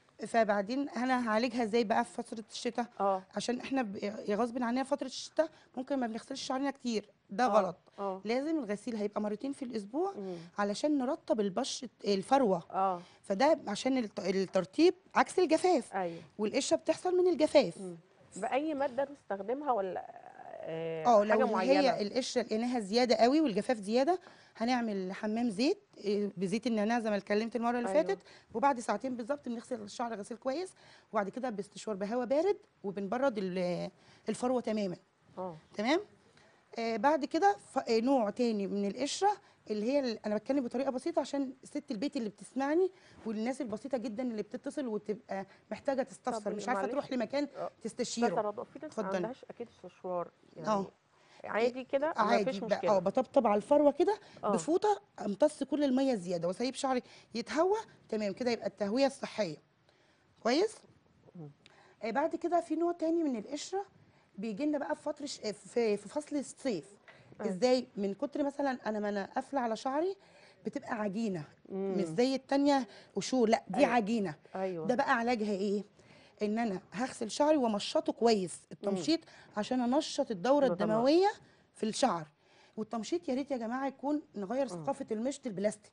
فبعدين انا هعالجها ازاي بقى في فتره الشتاء اه عشان احنا ب- يا غصب عننا فتره الشتاء ممكن ما بنغسلش شعرنا كتير ده آه. غلط اه لازم الغسيل هيبقى مرتين في الاسبوع مم. علشان نرطب البشره الفروه اه فده عشان الت- الترطيب عكس الجفاف ايوه والقشره بتحصل من الجفاف مم. باي ماده نستخدمها ولا آه اه حاجه لو معينه هي القشره لقيناها زياده قوي والجفاف زياده هنعمل حمام زيت إيه، بزيت النعناع زي ما اتكلمت المره اللي أيوة. فاتت وبعد ساعتين بالظبط بنغسل الشعر غسيل كويس وبعد كده باستشوار بهواء بارد وبنبرد ال- الفروه تماما اه تمام آه بعد كده ف- آه، نوع تاني من القشره اللي هي ال- انا بتكلم بطريقه بسيطه عشان ست البيت اللي بتسمعني والناس البسيطه جدا اللي بتتصل وتبقى محتاجه تستفسر طب مش عارفه معلش. تروح لمكان آه. تستشيره استاذه رضوى في ناس ما اتفضلي. عندهاش اكيد استشوار يعني اه. عادي كده ما عادي فيش بقى- مشكله اه بطبطب على الفروه كده اه. بفوطه امتص كل الميه الزياده واسيب شعري يتهوى تمام كده يبقى التهويه الصحيه كويس مم. آه بعد كده في نوع تاني من القشره بيجي لنا بقى في فتره ش... في في فصل الصيف اه. ازاي من كتر مثلا انا ما انا قافله على شعري بتبقى عجينه مم. مش زي التانية قشور لا دي أيوة. عجينه ايوه ده بقى علاجها ايه ان انا هغسل شعري وامشطه كويس التمشيط عشان انشط الدوره ده طبعا. الدمويه في الشعر والتمشيط يا ريت يا جماعه يكون نغير ثقافه المشط البلاستيك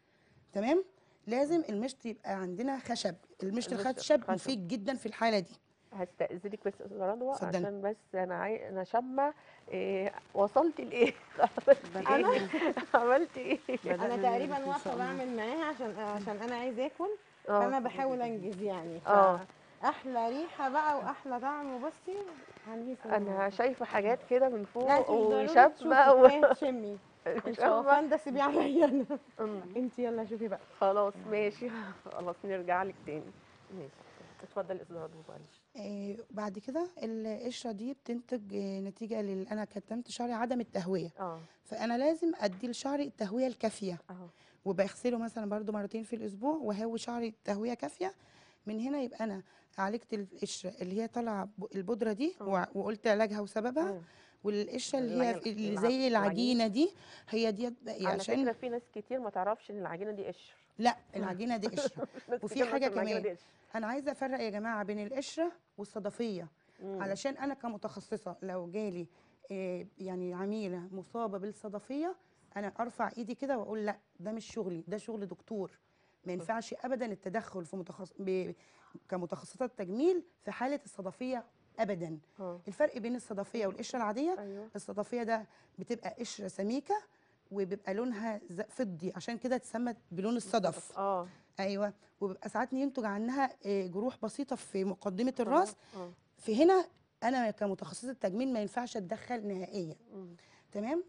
تمام لازم المشط يبقى عندنا خشب المشط المشط الخشب خشب. مفيد جدا في الحاله دي هستأذنك بس يا استاذه رضوى اتفضلي. عشان بس انا عاي... انا شامه إيه وصلت لايه عملت ايه عملت ايه انا تقريبا واقفه بعمل معاها عشان عشان انا عايزه اكل اه فانا بحاول انجز يعني اه. احلى ريحه بقى واحلى طعم وبصي هنهيس انا شايفه حاجات كده من لا فوق انت مش ضروري وشابه تشوفي، و... كفاية تشمي الشوفان ده سيبيه عليا انا أمم. انت يلا شوفي بقى خلاص ماشي خلاص نرجع لك تاني ماشي اتفضلي يا استاذه رضوى معلش آه بعد كده القشره دي بتنتج آه نتيجه لل انا كتمت شعري عدم التهويه اه فانا لازم ادي لشعري التهويه الكافيه اهو وبغسله مثلا برضو مرتين في الاسبوع وهوي شعري تهويه كافيه من هنا يبقى انا عالجت القشره اللي هي طالعه ب- البودره دي آه. وع- وقلت علاجها وسببها مم. والقشره اللي هي العجينة- اللي الع- زي العجينة. العجينه دي هي دي على عشان فكره في ناس كتير ما تعرفش ان العجينه دي قشر لا العجينه دي قشره ناس وفي كتير ما حاجة تعرفش إن العجينة كمان. دي قشر. انا عايزه افرق يا جماعه بين القشره والصدفيه مم. علشان انا كمتخصصه لو جالي آه، يعني عميله مصابه بالصدفيه انا ارفع ايدي كده واقول لا ده مش شغلي ده شغل دكتور ما ينفعش ابدا التدخل في متخصص ب... كمتخصصات تجميل في حاله الصدفيه ابدا اه الفرق بين الصدفيه والقشره العاديه ايوه الصدفيه ده بتبقى قشره سميكه وبيبقى لونها ز- فضي عشان كده اتسمت بلون الصدف اه ايوه وبيبقى ساعات ينتج عنها آه، جروح بسيطه في مقدمه الراس اه في هنا انا كمتخصصه تجميل ما ينفعش اتدخل نهائيا مم. تمام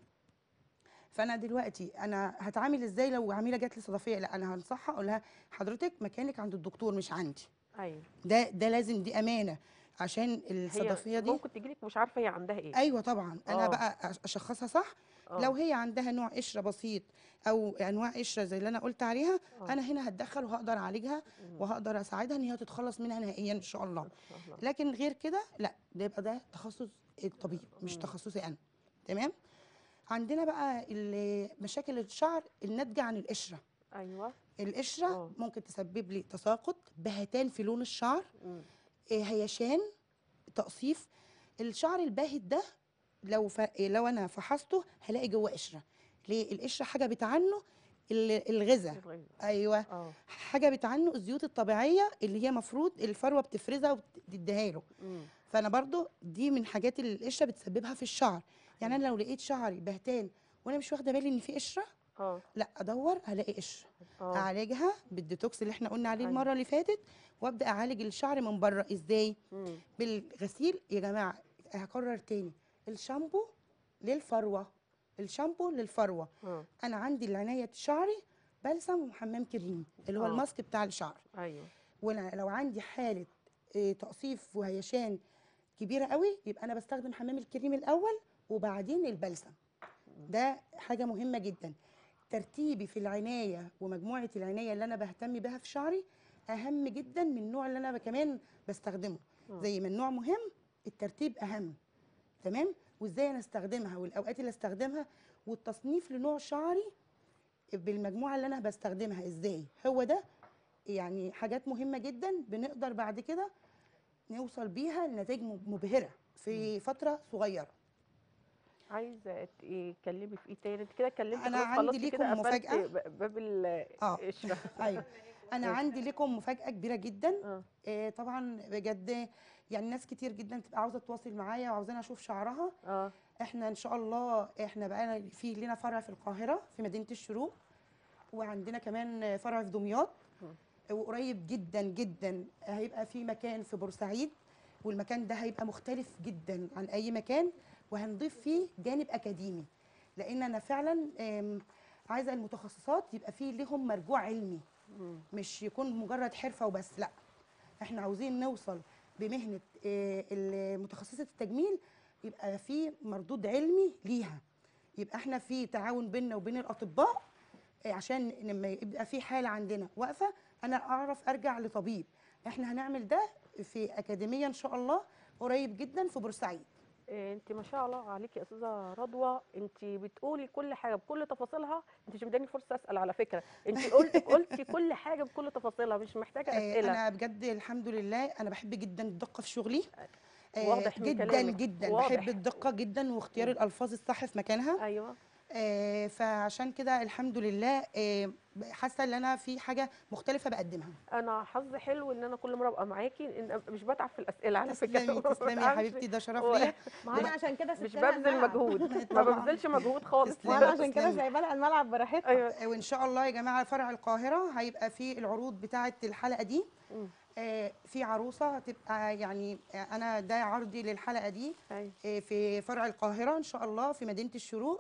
فانا دلوقتي انا هتعامل ازاي لو عميله جات لي صدفيه لا انا هنصحها اقول لها حضرتك مكانك عند الدكتور مش عندي ايوه ده ده لازم دي امانه عشان الصدفيه هي دي ممكن تجيلك مش عارفه هي عندها ايه ايوه طبعا انا آه. بقى أش- اشخصها صح آه. لو هي عندها نوع قشره بسيط او انواع قشره زي اللي انا قلت عليها آه. انا هنا هتدخل وهقدر اعالجها مم. وهقدر اساعدها ان هي تتخلص منها نهائيا ان شاء الله إن شاء الله. لكن غير كده لا ده يبقى ده تخصص الطبيب مش مم. تخصصي انا تمام عندنا بقى ال- مشاكل الشعر الناتجه عن القشره ايوه القشره آه. ممكن تسبب لي تساقط بهتان في لون الشعر مم. إيه، هيشان تقصيف الشعر الباهت ده لو ف... إيه، لو انا فحصته هلاقي جوه قشره ليه القشره حجبت عنه ال- الغذاء الغيظ. ايوه اه حجبت عنه الزيوت الطبيعيه اللي هي مفروض الفروه بتفرزها وتديها له مم. فانا برضو دي من حاجات اللي القشره بتسببها في الشعر يعني انا لو لقيت شعري بهتان وانا مش واخده بالي ان في قشره اه لا ادور هلاقي قشره اه اعالجها بالديتوكس اللي احنا قلنا عليه أيوة. المره اللي فاتت وابدا اعالج الشعر من بره ازاي مم. بالغسيل يا جماعه هكرر تاني الشامبو للفروه الشامبو للفروه اه انا عندي لعنايه شعري بلسم وحمام كريم اللي هو آه. الماسك بتاع الشعر ايوه وانا لو عندي حاله آه، تقصيف وهيشان كبيره قوي يبقى انا بستخدم حمام الكريم الاول وبعدين البلسم ده حاجه مهمه جدا ترتيبي في العنايه ومجموعه العنايه اللي انا بهتم بها في شعري اهم جدا من النوع اللي انا كمان بستخدمه آه. زي ما النوع مهم الترتيب اهم تمام وازاي انا استخدمها والاوقات اللي استخدمها والتصنيف لنوع شعري بالمجموعه اللي انا بستخدمها ازاي هو ده يعني حاجات مهمه جدا بنقدر بعد كده نوصل بيها لنتائج مبهره في فتره صغيره عايزه تتكلمي في ايه تاني انت كده اتكلمتي أنا خلاص، عندي خلصتي ليكم كده قفلت مفاجأة. ب- باب اه القشره ايوه انا عندي لكم مفاجاه كبيره جدا اه آه طبعا بجد يعني ناس كتير جدا بتبقى عاوزه تتواصل معايا وعاوزاني اشوف شعرها اه احنا ان شاء الله احنا بقى في لنا فرع في القاهره في مدينه الشروق وعندنا كمان فرع في دمياط وقريب جدا جدا هيبقى في مكان في بورسعيد والمكان ده هيبقى مختلف جدا عن اي مكان وهنضيف فيه جانب اكاديمي لان انا فعلا آم، عايزه المتخصصات يبقى فيه لهم مرجوع علمي مم. مش يكون مجرد حرفه وبس لا احنا عاوزين نوصل بمهنه آه، متخصصه التجميل يبقى في مردود علمي ليها يبقى احنا في تعاون بيننا وبين الاطباء آه، عشان لما يبقى في حاله عندنا واقفه انا اعرف ارجع لطبيب احنا هنعمل ده في اكاديميه ان شاء الله قريب جدا في بورسعيد إيه، انت ما شاء الله عليكي يا استاذه رضوى انت بتقولي كل حاجه بكل تفاصيلها انت مش مداني فرصه اسال على فكره انت قلتي قلتي كل حاجه بكل تفاصيلها مش محتاجه آه، اسئله انا بجد الحمد لله انا بحب جدا الدقه في شغلي آه، واضح من جدا كلامك، جدا واضح. بحب الدقه جدا واختيار الالفاظ الصح في مكانها ايوه آه، فعشان كده الحمد لله آه، حاسه ان انا في حاجه مختلفه بقدمها انا حظ حلو ان انا كل مره ابقى معاكي ان مش بتعب في الاسئله على فكره تسلمي ما تسلمي يا بتعبش. حبيبتي ده شرف و- ليا ما انا عشان كده مش سبت لها ببذل الملعب. مجهود ما طبعاً. ببذلش مجهود خالص تسلمي. وانا عشان كده تسلمي. سايبه لها الملعب براحتها ايوه وان شاء الله يا جماعه فرع القاهره هيبقى فيه العروض بتاعه الحلقه دي مم. آه، في عروسه هتبقى يعني آه، انا ده عرضي للحلقه دي ايوه آه، في فرع القاهره ان شاء الله في مدينه الشروق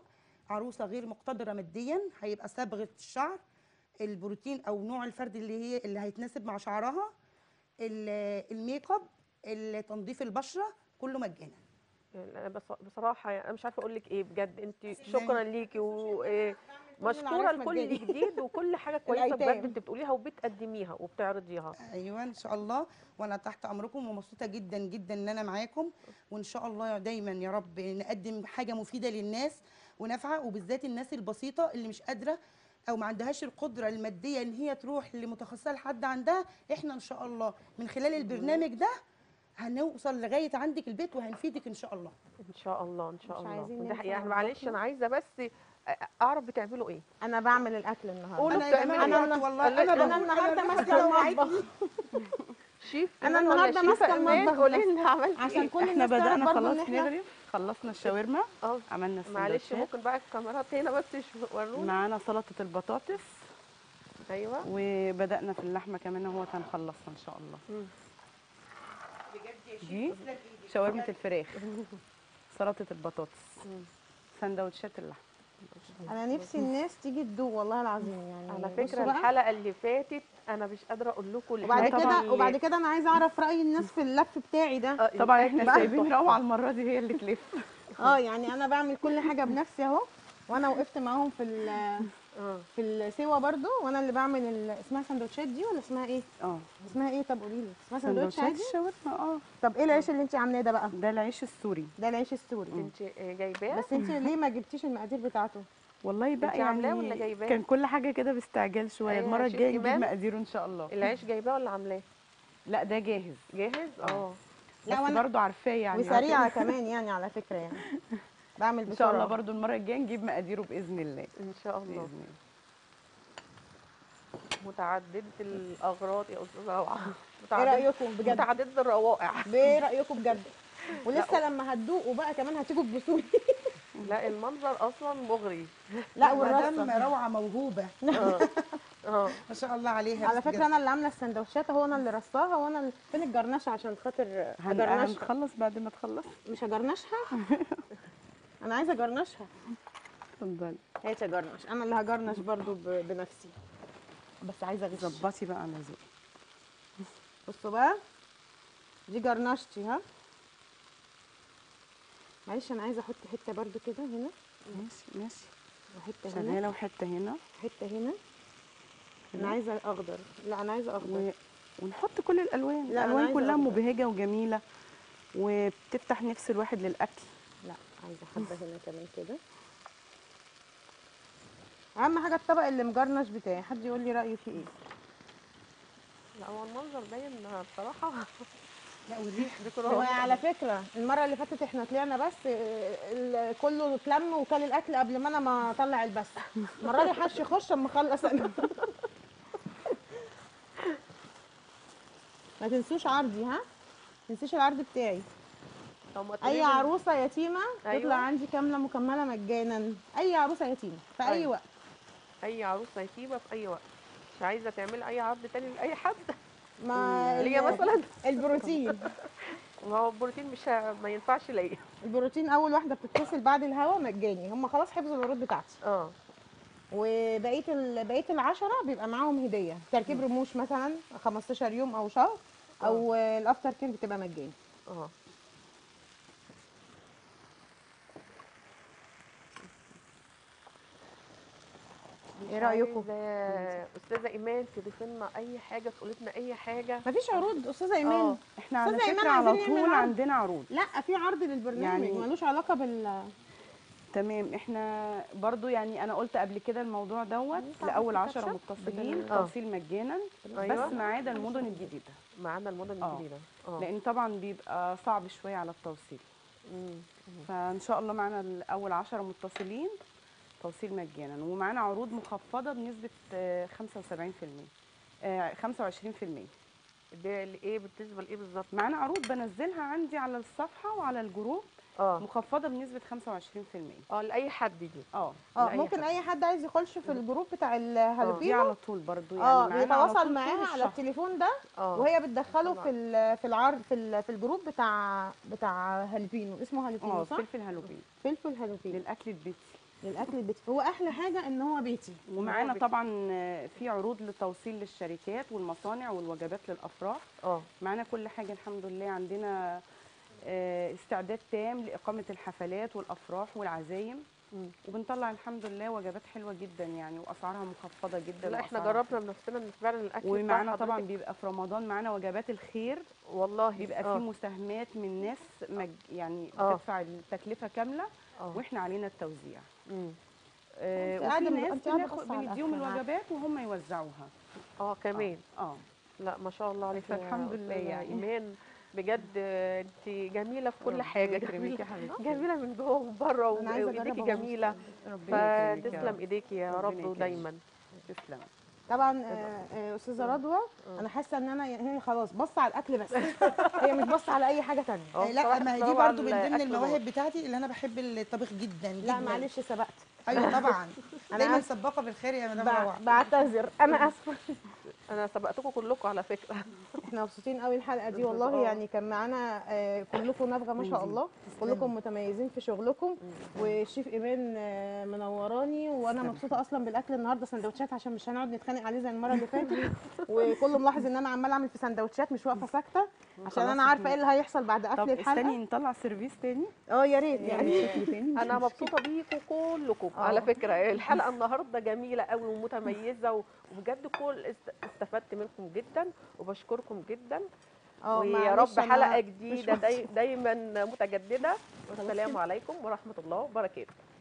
عروسه غير مقتدره ماديا هيبقى صبغه الشعر البروتين او نوع الفرد اللي هي اللي هيتناسب مع شعرها ال- الميك اب ال- تنظيف البشره كله مجانا يعني أنا بص- بصراحه يعني انا مش عارفه اقول لك ايه بجد انت بس شكرا ليكي ومشكوره العرايس لكل مجاني. جديد وكل حاجه كويسه بجد الأيتام. انت بتقوليها وبتقدميها وبتعرضيها ايوه ان شاء الله وانا تحت امركم ومبسوطه جدا جدا ان انا معاكم وان شاء الله دايما يا رب نقدم حاجه مفيده للناس ونافعه وبالذات الناس البسيطه اللي مش قادره او ما عندهاش القدره الماديه ان هي تروح لمتخصصه لحد عندها احنا ان شاء الله من خلال البرنامج ده هنوصل لغايه عندك البيت وهنفيدك ان شاء الله ان شاء الله ان شاء مش الله عايزين ده ننسى حقيقة. يعني معلش نظبطنا. انا عايزه بس اعرف بتعملوا ايه انا بعمل الاكل النهارده قولوا انا يا جماعه بتعملوا أنا- دلوقتي والله أنا- انا أنا بقول- النهاردة أنا ماسكة الواحدة المطبخ. شيف أنا إيمان ولا النهاردة شيفة ماسكة إيمان؟ المطبخ قولي بس. لنا عملتي عشان ايه كل احنا الناس تعرف بدأنا برضه خلاص ان احنا نغرف خلصنا الشاورما اه عملنا معلش السندوتشات ممكن بقى الكاميرات هنا بس يشو- ورونا معانا سلطة البطاطس ايوه وبدأنا في اللحمة كمان اهو هنخلصها ان شاء الله مم. دي شاورمة الفراخ سلطة البطاطس مم. سندوتشات اللحمة انا نفسي الناس تيجي تدوق والله العظيم يعني على بصوا فكره بقى. الحلقه اللي فاتت انا مش قادره اقول لكم وبعد الحاجات كده اللي- وبعد كده انا عايزه اعرف راي الناس في اللف بتاعي ده آه، طبعا الأكل احنا كان سايبين تحفة. روعة المرة دي هي اللي تلف اه يعني انا بعمل كل حاجه بنفسي اهو وانا وقفت معاهم في ال- اه في السوا برضو وانا اللي بعمل ال- اسمها سندوتشات دي ولا اسمها ايه اه اسمها ايه طب قولي لي اسمها سندوتش سندوتشات عادي الشاورما اه طب ايه العيش اللي انت عاملاه ده بقى ده العيش السوري ده العيش السوري انت جايباه بس انت ليه ما جبتيش المقادير بتاعته والله بقى انتي عاملاه يعني ولا جايباه؟ كان كل حاجة كده باستعجال شوية أيوة، المرة شيف الجاية نجيب إيمان. مقاديره ان شاء الله العيش جايباه ولا عاملاه لا ده جاهز جاهز اه لا، بس وأنا- برضه عارفاه يعني وسريعه عشان- كمان يعني على فكره يعني بعمل ان شاء الله بسرعه برضه المرة الجاية نجيب مقاديره بإذن الله ان شاء الله بإذن الله متعدده الاغراض يا استاذه روعه ايه متعدده رايكم بجد متعدده الروائع بايه رايكم بجد ولسه لما هتدوقوا بقى كمان هتيجوا تبصوا لا المنظر اصلا مغري لا مدام والرصه روعه موهوبه اه اه ما شاء الله عليها على بس فكره بجد. انا اللي عامله السندوتشات اهو انا اللي رصاها وانا اللي فين الجرنشه عشان خاطر هن- اجرنشها هنخلص بعد ما تخلص مش هجرنشها انا عايزه اجرنشها اتفضلي هات اجرنش انا اللي هجرنش برضو ب- بنفسي بس عايزه اغش ظبطي بقى على ذوقك بصوا بقى دي جرنشتي ها معلش انا عايزه احط حته برضو كده هنا ماشي ماشي وحته هنا شغالة وحتة هنا وحته هنا انا عايزه اخضر لا انا عايزه اخضر و... ونحط كل الالوان لا، أنا الالوان عايزة كلها أخضر. مبهجه وجميله وبتفتح نفس الواحد للاكل لا عايزه حبه هنا كمان كده اهم حاجه الطبق اللي مجرنش بتاعي حد يقول لي رايه فيه ايه لا هو المنظر باين بصراحه لا والريح هو على فكره المره اللي فاتت احنا طلعنا بس آه، ال- كله اتلم وكل الاكل قبل ما انا ما اطلع البث المره دي حش يخش اما اخلص انا ما تنسوش عرضي ها ما تنسيش العرض بتاعي طب ما تقولي اي لي- عروسه يتيمه أيوة. تطلع عندي كامله مكمله مجانا اي عروسه يتيمه في اي أيوة. وقت اي عروسه يتيمه في اي وقت مش عايزه تعملي اي عرض تاني لاي حد ما ليا ال- مثلا البروتين ما هو البروتين مش ه- ما ينفعش ليا البروتين اول واحده بتتصل بعد الهوا مجاني هم خلاص حفظوا العروض بتاعتي اه وبقيه ال... بقيه العشرة بيبقى معاهم هديه تركيب رموش مثلا 15 يوم او شهر او الافتر كير بتبقى مجاني اه ايه رايكم عايزة استاذه ايمان تضيف لنا اي حاجه تقول لنا اي حاجه مفيش عروض استاذه ايمان اه احنا على أستاذة إيمان فكره على عايزين نعمل طول عرض. عندنا عروض لا في عرض للبرنامج يعني- ملوش علاقه بال تمام احنا برضو يعني انا قلت قبل كده الموضوع دوت لاول عشرة متصلين آه. توصيل مجانا أيوة. بس ما عدا المدن الجديده معانا المدن آه. الجديده اه لان طبعا بيبقى صعب شويه على التوصيل مم. فان شاء الله معانا الاول عشرة متصلين توصيل مجانا ومعانا عروض مخفضه بنسبه آه، 75% آه، 25% ده ايه بالنسبه لايه بالظبط معانا عروض بنزلها عندي على الصفحه وعلى الجروب اه مخفضه بنسبه 25% اه لاي حد دي اه اه لأي ممكن حد. اي حد عايز يخش في الجروب بتاع دي الهالوبينو على طول برضو يعني اه معانا على بيتواصل طول معاها طول على الشهر. التليفون ده اه وهي بتدخله طبعا. في ال- في العرض في ال- في الجروب بتاع بتاع هالبينو اسمه هالبينو اه صح؟ فلفل هالوبين فلفل هالبينو للاكل البيتي للاكل البيتي هو احلى حاجه ان هو بيتي ومعانا بت- طبعا آه، في عروض للتوصيل للشركات والمصانع والوجبات للافراح اه معانا كل حاجه الحمد لله عندنا آه، استعداد تام لاقامه الحفلات والافراح والعزايم مم. وبنطلع الحمد لله وجبات حلوه جدا يعني واسعارها مخفضه جدا لا احنا وأسعارها- جربنا بنفسنا ان فعلا الاكل بتاع ومعانا طبعا حضرتك- بيبقى في رمضان معانا وجبات الخير والله بيبقى آه. فيه مساهمات من ناس مج... يعني آه. بتدفع التكلفه كامله اه واحنا علينا التوزيع مم. آه أنت وفي قاعدة- ناس أنت قاعدة بناخد بص على بنديهم الأكل، أنا الوجبات وهم يوزعوها اه كمان اه لا ما شاء الله عليك فالحمد لله يعني. ايمان بجد انت جميله في كل ربنا حاجه يكرمك جميله يا حبيبتي. جميله من جوه ومن بره أنا عايزة وايديكي أجرب جميله ربنا يكرمك يا فتسلم رب. ايديكي يا ربنا رب يكرمك. ودايما تسلم طبعا آه، آه، استاذه رضوى انا حاسه ان انا هي خلاص بص على الاكل بس هي مش بص على اي حاجه تانية اه لا بصراحة ما هي دي طبعاً برضو من ضمن الأكل المواهب نار. بتاعتي اللي انا بحب الطبخ جدا لا جداً. معلش سبقت ايوه طبعا أنا دايما آسفة. سباقه بالخير يا مدام بع- روعه بعتذر انا اسفه انا سبقتكم كلكم على فكره احنا مبسوطين قوي الحلقه دي آه. والله يعني كان معانا آه، كلكم نابغه ما شاء الله كلكم متميزين في شغلكم والشيف ايمان آه، منوراني وانا تسلم. مبسوطه اصلا بالاكل النهارده سندوتشات عشان مش هنقعد نتخانق عليه زي المره اللي فاتت وكله ملاحظ ان انا عماله اعمل في سندوتشات مش واقفه ساكته عشان خلاص انا عارفه إحنا- ايه اللي هيحصل بعد طب قفل الحلقه استني نطلع سيرفيس تاني اه يا ريت يعني يعني شكل تاني انا مبسوطه بيكم كلكم آه. على فكره الحلقه النهارده جميله قوي ومتميزه و- وبجد كل است- استفدت منكم جدا وبشكركم جدا اه ويا معلش رب أنا حلقه مش جديده داي دايما متجدده والسلام عليكم ورحمه الله وبركاته